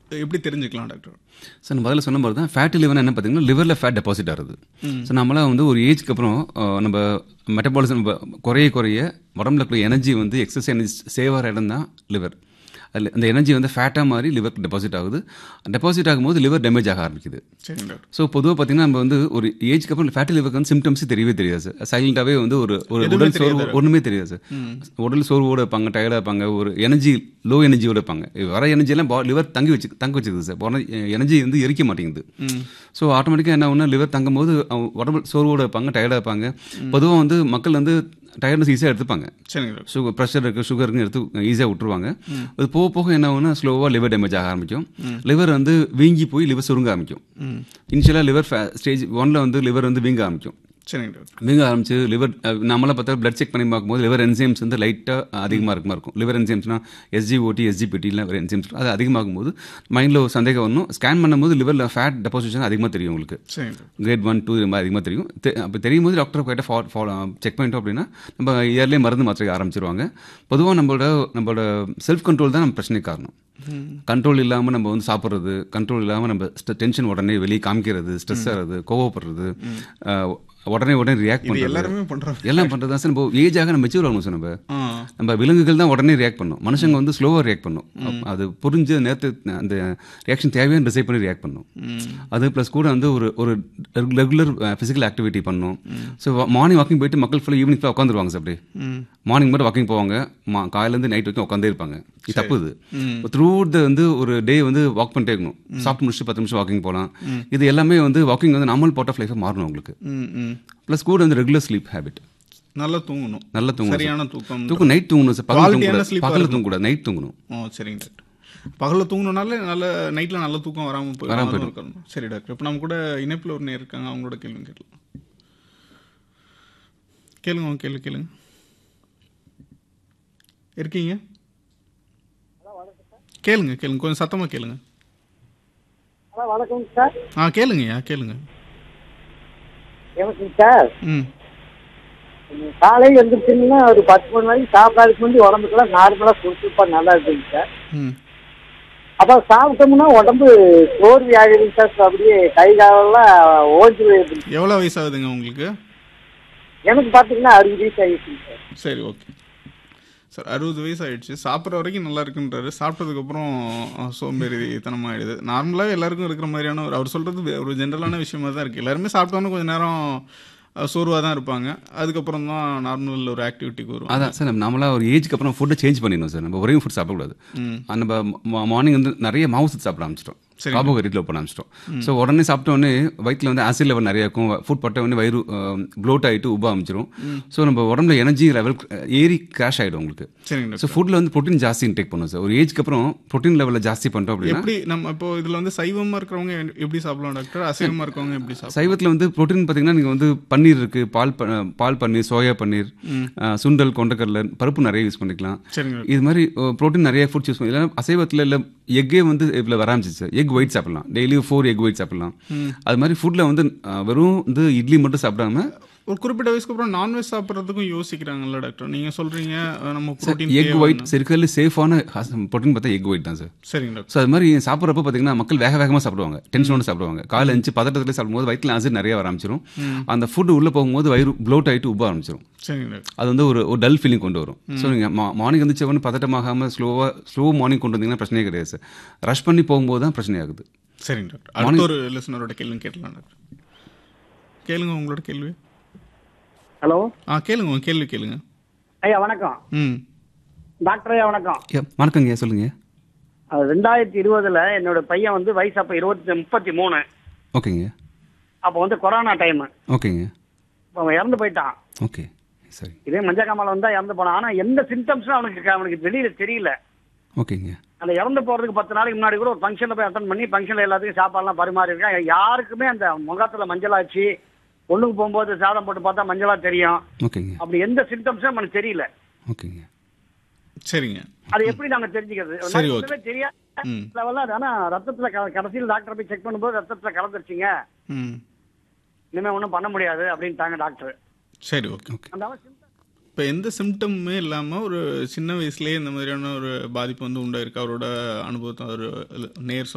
எப்படி தெரிஞ்சுக்கலாம் doctor sir நான் முதல்ல சொன்ன மாதிரி தான் ஃபேட்டி லிவர் என்ன பார்த்தீங்கன்னா லிவரில் ஃபேட் டெபாசிட் ஆகுது ஸோ நம்மளாம் வந்து ஒரு ஏஜ்க்கு அப்புறம் அஹ், நம்ம மெட்டபாலிசம் குறைய குறைய உடம்புல இருக்கிற எனர்ஜி வந்து எக்ஸஸ் எனர்ஜி சேவ் ஆகிற இடம் தான் லிவர் அதில் அந்த எனர்ஜி வந்து ஃபேட்டாக மாதிரி லிவருக்கு டெபாசிட் ஆகுது டெபாசிட் ஆகும்போது லிவர் டேமேஜ் ஆக ஆரம்பிக்குது சரிங்க டாக்டர் ஸோ பொதுவாக பார்த்தீங்கன்னா நம்ம வந்து ஒரு ஏஜ்க்கு அப்புறம் ஃபேட்டி லிவருக்கு வந்து சிம்டம்ஸ் தெரியவே தெரியாது சார் சைலண்டாகவே வந்து ஒரு ஒரு உடல் சோர்வு ஒன்றுமே தெரியாது சார் உடல் சோர்வோட இருப்பாங்க டயர்டாக இருப்பாங்க ஒரு எனர்ஜி லோ எனர்ஜியோட இருப்பாங்க வர எனர்ஜியெல்லாம் லிவர் தங்கி வச்சு தங்க வச்சுக்குது சார் எனர்ஜி வந்து எரிக்க மாட்டேங்குது ஸோ ஆட்டோமேட்டிக்காக என்ன ஒன்று லிவர் தங்கும் போது அவங்க உடம்பு சோர்வோட இருப்பாங்க டயர்டாக இருப்பாங்க பொதுவாக வந்து மக்கள் வந்து டயர்னஸ் ஈஸியாக எடுத்துப்பாங்க சரிங்க டாக்டர் சுகர் ப்ரெஷர் இருக்குது சுகர் இருக்குன்னு எடுத்து ஈஸியாக விட்டுருவாங்க அது போக போக என்ன ஆகும்னா ஸ்லோவாக லிவர் டேமேஜ் ஆக ஆரம்பிக்கும் லிவர் வந்து வீங்கி போய் லிவர் சுருங்க ஆரம்பிக்கும் இனிஷியலாக லிவர் ஸ்டேஜ் ஒன்ல வந்து லிவர் வந்து வீங்க ஆரம்பிக்கும் சரிங்க டாக்டர் வீங்க ஆரம்பிச்சு லிவர் நம்மளாம் பார்த்தா பிளட் செக் பண்ணி பார்க்கும்போது லிவர் என்சைம்ஸ் வந்து லைட்டாக அதிகமாக இருக்குமா இருக்கும் லிவர் என்சைம்ஸ்னா எஸ்ஜிஓடி எஸ்ஜிபிடிலாம் ஒரு என்சைம்ஸ் அது அதிகமாகும் போது மைண்டில் ஒரு சந்தேகம் வரணும் ஸ்கேன் பண்ணும்போது லிவரில் ஃபேட் டெபாசிஷன் அதிகமாக தெரியும் உங்களுக்கு சரிங்க டாக்டர் கிரேட் ஒன் டூ ரொம்ப அதிகமாக தெரியும் தெ- அப்போ தெரியும் போது டாக்டர் கிட்ட ஃபா ஃபாலோ செக் பண்ணிட்டோம் அப்படின்னா நம்ம இயர்லேயே மருந்து மாத்திரை ஆரம்பிச்சிருவாங்க பொதுவாக நம்மளோட நம்மளோட செல்ஃப் கண்ட்ரோல் தான் நம்ம பிரச்சனைக்கு காரணம் கண்ட்ரோல் இல்லாமல் நம்ம வந்து சாப்பிட்றது கண்ட்ரோல் இல்லாமல் நம்ம டென்ஷன் உடனே வெளியே காமிக்கிறது ஸ்ட்ரெஸ் ஆகிறது கோவப்படுறது அஹ், உடனே உடனே ரியாக்ட் இது பண்ணுறது எல்லாருமே பண்றாங்க எல்லாம் பண்ணுறது தான் சார் நம்ம ஏஜாக நம்ம மெச்சூர் ஆகணும் சார் நம்ம ஆ நம்ம விலங்குகள் தான் உடனே ரியாக்ட் பண்ணும் மனுஷங்க வந்து ஸ்லோவாக ரியாக்ட் பண்ணும் அப்ப அது புரிஞ்சு நேரத்து அந்த ரியாக்ஷன் தேவையான டிசைட் பண்ணி ரியாக்ட் பண்ணும் அது ப்ளஸ் கூட வந்து ஒரு ஒரு ரெகுலர் ஃபிசிக்கல் ஆக்டிவிட்டி பண்ணும் ஸோ மார்னிங் வாக்கிங் போயிட்டு மக்கள் ஃபுல்லாக ஈவினிங் ஃபுல்லாக உட்காந்துருவாங்க சார் அப்படியே ம் மார்னிங் மட்டும் வாக்கிங் போவாங்க மா காலையிலேருந்து நைட் வரைக்கும் உட்காந்தே இருப்பாங்க இது தப்பு இது த்ரூ த வந்து ஒரு டே வந்து வாக் பண்ணிட்டே இருக்கணும் சாப்பிட்டு முடிச்சுட்டு பத்து நிமிஷம் வாக்கிங் போகலாம் இது எல்லாமே வந்து வாக்கிங் வந்து நார்மல் பார்ட் ஆஃப் லைஃபாக மாறணும் உங்களுக்கு ம் ம் ப்ளஸ் கூட வந்து ரெகுலர் ஸ்லீப் ஹேபிட் நல்லா தூங்கணும் நல்லா தூங்கணும் சரியான தூக்கம் தூக்கம் நைட் தூங்கணும் சார் பகல் Quality-யான தூங்கக்கூடாது sleep-ஆ பகல் தூங்கக்கூடாது நைட் தூங்கணும் ஓ சரிங்க டாக்டர் பகலில் தூங்கணுனால நல்ல நைட்டில் நல்ல தூக்கம் வராமல் போய் வராம அதுவும் இருக்கணும் சரி டாக்டர் இப்போ நம்ம கூட இணைப்பில் ஒரு நேர் இருக்காங்க அவங்களோட கேள்வி கேட்கலாம் கேளுங்க அவங்க கேள்வி கேளுங்க இருக்கீங்க கேளுங்க கேளுங்க கொஞ்சம் சத்தமாக கேளுங்க ஹலோ வணக்கம் சார் ஆ கேளுங்கய்யா கேளுங்க எனக்கு சார் ம் காலை எழுந்திரிச்சிங்கன்னா ஒரு பத்து மணி வரைக்கும் சாப்பிடாதுக்கு முந்தி உடம்புக்கெல்லாம் நார்மலாக சுறுசுறுப்பா நல்லா இருக்குங்க சார் ம் அப்போ சாப்பிட்டோம்னா உடம்பு சோர்வி ஆகிடுங்க சார் அப்படியே கை காலெல்லாம் ஓஞ்சி போயிருதுங்க எவ்வளோ வயசாகுதுங்க உங்களுக்கு எனக்கு பார்த்தீங்கன்னா அறுபது வயசு ஆகிடுச்சுங்க சார் சரி ஓகே சார் அறுபது வயசு ஆயிடுச்சு சாப்பிட்ற வரைக்கும் நல்லா இருக்குன்றாரு சாப்பிட்டதுக்கப்புறம் சோம்பேறித்தனமாயிடுது நார்மலாகவே எல்லாருக்கும் இருக்கிற மாதிரியான ஒரு அவர் சொல்கிறது ஒரு ஜென்ரலான விஷயமா தான் இருக்குது எல்லாருமே சாப்பிட்டோன்னு கொஞ்ச நேரம் சோர்வாக தான் இருப்பாங்க அதுக்கப்புறம் தான் நார்மல் ஒரு ஆக்டிவிட்டிக்கு வருவாங்க அதான் சார் நம்ம நாமளா ஒரு ஏஜ்க்கு அப்புறம் ஃபுட்டை சேஞ்ச் பண்ணிடணும் சார் நம்ம ஒரே ஃபுட் சாப்பிடக்கூடாது ம் நம்ம மார்னிங் வந்து நிறைய மாவு சத்து சாப்பிட ஆரம்பிச்சிட்டோம் கார்போஹைட்ரேட்ல போட ஆரம்பிச்சிட்டோம் ஸோ உடனே சாப்பிட்ட உடனே வயிற்றுல வந்து ஆசிட் லெவல் நிறைய இருக்கும் ஃபுட் பட்ட உடனே வயிறு ப்ளோட் ஆகிட்டு உப ஆரம்பிச்சிடும் ஸோ நம்ம உடம்புல எனர்ஜி லெவல் ஏறி கிராஷ் ஆகிடும் உங்களுக்கு சரிங்க டாக்டர் ஸோ ஃபுட்டில் வந்து ப்ரோட்டீன் ஜாஸ்தி இன்டேக் பண்ணும் சார் ஒரு ஏஜ்க்கு அப்புறம் ப்ரோட்டீன் லெவலில் ஜாஸ்தி பண்ணிட்டோம் அப்படின்னா எப்படி நம்ம இப்போ இதில் வந்து சைவமாக இருக்கிறவங்க எப்படி சாப்பிடலாம் டாக்டர் அசைவமாக இருக்கவங்க எப்படி சாப்பிடலாம் சைவத்தில் வந்து ப்ரோட்டீன் பார்த்தீங்கன்னா நீங்கள் வந்து பன்னீர் இருக்குது பால் ப- பால் பன்னீர் சோயா பன்னீர் அஹ், சுண்டல் கொண்டக்கடலை பருப்பு நிறைய யூஸ் பண்ணிக்கலாம் சரிங்க இது மாதிரி ப்ரோட்டீன் நிறைய ஃபுட்ஸ் யூஸ் பண்ணி இல்லைன்னா அசைவத்தில் இல்லை எக்கே வந்து இதில் வர ஆரம்பிச்சிச்சு எக் ஒயிட் சாப்பிடலாம் டெய்லி ஃபோர் எக் ஒயிட் சாப்பிடலாம் அது மாதிரி ஃபுட்டில் வந்து அஹ், வெறும் வந்து இட்லி மட்டும் சாப்பிடாம ஒரு குறிப்பிட்ட வயசுக்கு அப்புறம் நான்வெஜ் சாப்பிட்றதுக்கும் யோசிக்கிறாங்கல்ல டாக்டர் நீங்கள் சொல்கிறீங்க நம்ம ப்ரோட்டீன் எக் ஒயிட் இருக்கிறதுல சேஃபான ப்ரோட்டீன் பார்த்தா எக் ஒயிட் தான் சார் சரிங்க டாக்டர் ஸோ அது மாதிரி சாப்பிட்றப்ப பார்த்தீங்கன்னா மக்கள் வேக வேகமாக சாப்பிடுவாங்க டென்ஷனோட சாப்பிடுவாங்க காலை அஞ்சு பதட்டத்தில் சாப்பிடும்போது வயிற்றுல ஆசிட் நிறைய வர ஆரம்பிச்சிடும் அந்த ஃபுட் உள்ளே போகும்போது வயிறு ப்ளோட் ஆகிட்டு உப்ப ஆரம்பிச்சிடும் சரிங்க டாக்டர் அது வந்து ஒரு ஒரு டல் ஃபீலிங் கொண்டு வரும் ஸோ நீங்கள் மார்னிங் வந்து செவன் பதட்டமாகாமல் ஸ்லோவாக ஸ்லோ மார்னிங் கொண்டு வந்தீங்கன்னா பிரச்சனையே கிடையாது சார் ரஷ் பண்ணி போகும்போது தான் பிரச்சனை ஆகுது சரிங்க டாக்டர் அடுத்த ஒரு லிசனரோட கேள்வி கேட்கலாம் டாக்டர் கேளுங்க உங்களோட கேள்வி ஹலோ ஆ கேளுங்க உங்க கேள்வி கேளுங்க ஐயா வணக்கம் ம் டாக்டர் ஐயா வணக்கம் ஏ, வணக்கங்க சொல்லுங்க அது ரெண்டாயிரத்தி இருபதுல என்னோட பையன் வந்து வயசு அப்போ இருபத்தி முப்பத்தி மூணு ஓகேங்க அப்போ வந்து கொரோனா டைம் ஓகேங்க அவன் இறந்து போயிட்டான் ஓகே சரி இதே மஞ்சள் காமால வந்தா இறந்து போனான் ஆனா எந்த சிம்டம்ஸும் அவனுக்கு அவனுக்கு வெளியில தெரியல ஓகேங்க அந்த இறந்து போறதுக்கு பத்து நாளைக்கு முன்னாடி கூட ஒரு ஃபங்க்ஷன்ல போய் அட்டன் பண்ணி ஃபங்க்ஷன்ல எல்லாத்துக்கும் சாப்பாடுலாம் பரிமாறி இருக்கேன் யாருக்குமே அந்த முகத்துல மஞ்சளாச்சு ஒண்ணுக்கு போகும்போது சாதம் போட்டு பார்த்தா மஞ்சளா தெரியும் ஓகேங்க அப்படி எந்த சிம்டம்ஸும் அவனுக்கு தெரியல ஓகேங்க சரிங்க அது எப்படி நாங்க தெரிஞ்சுக்கிறது சரி, நமக்கு ஓகே. ஒண்ணுமே தெரியாது ம் லெவல்ல அது ஆனா ரத்தத்துல க- கடைசியில் டாக்டர் போய் செக் பண்ணும்போது ரத்தத்துல கலந்துருச்சுங்க ம் இனிமே ஒண்ணும் பண்ண முடியாது அப்படின்ட்டாங்க டாக்டர் சரி ஓகே ஓகே அந்த அவன் symptom- இப்போ எந்த சிம்டமுமே இல்லாமல் ஒரு சின்ன வயசுலேயே இந்த மாதிரியான ஒரு பாதிப்பு வந்து உண்டாயிருக்கு அவரோட அனுபவத்தை அவர் நேர்